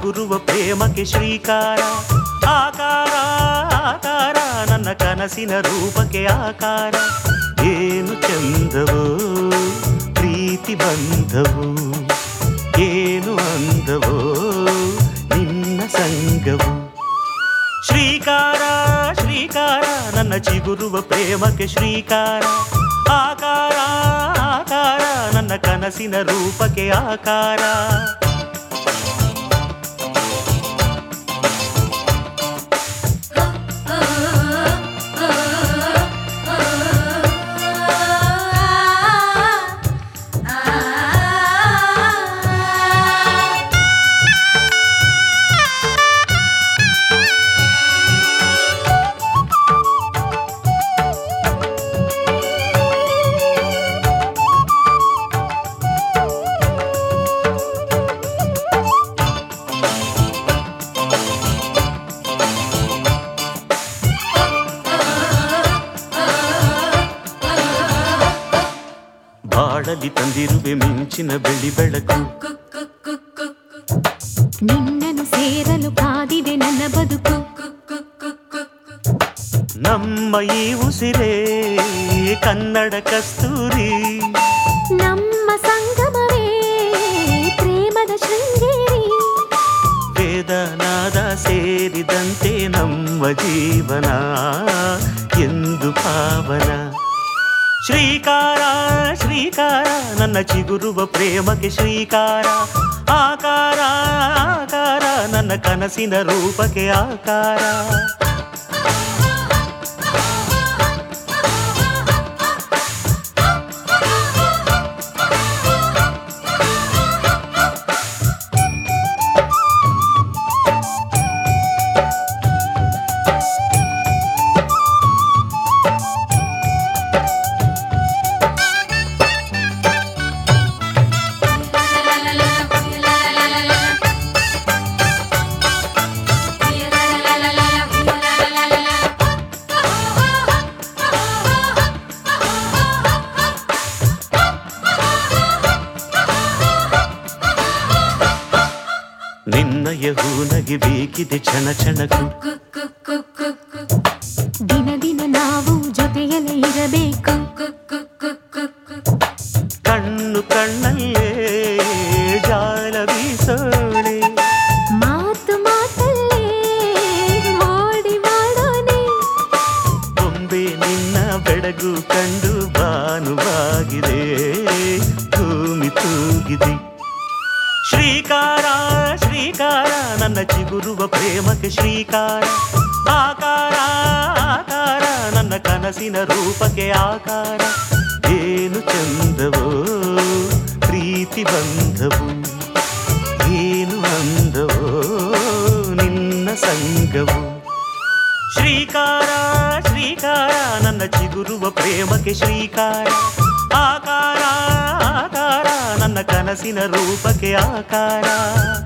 ಚಿಗುರುವ ಪ್ರೇಮಕ್ಕೆ ಶ್ರೀಕಾರ ಆಕಾರ ಆಕಾರ ನನ್ನ ಕನಸಿನ ರೂಪಕ್ಕೆ ಆಕಾರ ಏನು ಚಂದವೋ ಪ್ರೀತಿ ಬಂಧವು ಏನು ಅಂದವೋ ನಿನ್ನ ಸಂಗವು ಶ್ರೀಕಾರ ಶ್ರೀಕಾರ ನನ್ನ ಚಿಗುರುವ ಪ್ರೇಮಕ್ಕೆ ಶ್ರೀಕಾರ ಆಕಾರ ಆಕಾರ ನನ್ನ ಕನಸಿನ ರೂಪಕ್ಕೆ ಆಕಾರ ಬಾಳಲಿ ತಂದಿರುವೆ ಮಿಂಚಿನ ಬೆಳಿ ಬೆಳಕು ನಿನ್ನನ್ನು ಸೇರಲು ಕಾದಿದೆ ನನ್ನ ಬದುಕು ನಮ್ಮ ಈ ಉಸಿರೇ ಕನ್ನಡ ಕಸ್ತೂರಿ ನಮ್ಮ ಸಂಗಮವೇ ಪ್ರೇಮದ ಶೃಂಗೇರಿ ವೇದನಾದ ಸೇರಿದಂತೆ ನಮ್ಮ ಜೀವನ ಎಂದು ಪಾವನ ಶ್ರೀಕಾರ ಶ್ರೀಕಾರ ನನ್ನ ಚಿಗುರುವ ಪ್ರೇಮಕ್ಕೆ ಶ್ರೀಕಾರ ಆಕಾರ ಆಕಾರ ನನ್ನ ಕನಸಿನ ರೂಪಕ್ಕೆ ಆಕಾರ ನಿನ್ನಯ ಹೂನಗೆ ಬೇಕಿದೆ ಕ್ಷಣ ಕ್ಷಣಕ್ಕೂ ದಿನ ದಿನ ನಾವು ಜೊತೆಯಲ್ಲೇ ಇರಬೇಕು ಕಣ್ಣು ಕಣ್ಣಲ್ಲೇ ಜಾಲ ಬೀಸೋಣೆ ಮಾತು ಮಾತಲ್ಲೇ ಮೋಡಿ ಮಾಡೋಣ ಬೊಂಬೆ ನಿನ್ನ ಬೆಳಗು ಕಂಡು ಭಾನುವಾಗಿದೆ ಭೂಮಿ ತೂಗಿದೆ ಶ್ರೀಕಾರ ಶ್ರೀಕಾರ ನನ್ನ ಚಿಗುರುವ ಪ್ರೇಮಕ್ಕೆ ಶ್ರೀಕಾರ ಆಕಾರ ಆಕಾರ ನನ್ನ ಕನಸಿನ ರೂಪಕ್ಕೆ ಆಕಾರ ಏನು ಚಂದವೋ ಪ್ರೀತಿ ಬಂಧವು ಏನು ಅಂದವೋ ನಿನ್ನ ಸಂಗವು ಶ್ರೀಕಾರ ಶ್ರೀಕಾರ ನನ್ನ ಚಿಗುರುವ ಪ್ರೇಮಕ್ಕೆ ಶ್ರೀಕಾರ ಆಕಾರ ಆಕಾರ ನನ್ನ ಕನಸಿನ ರೂಪಕ್ಕೆ ಆಕಾರ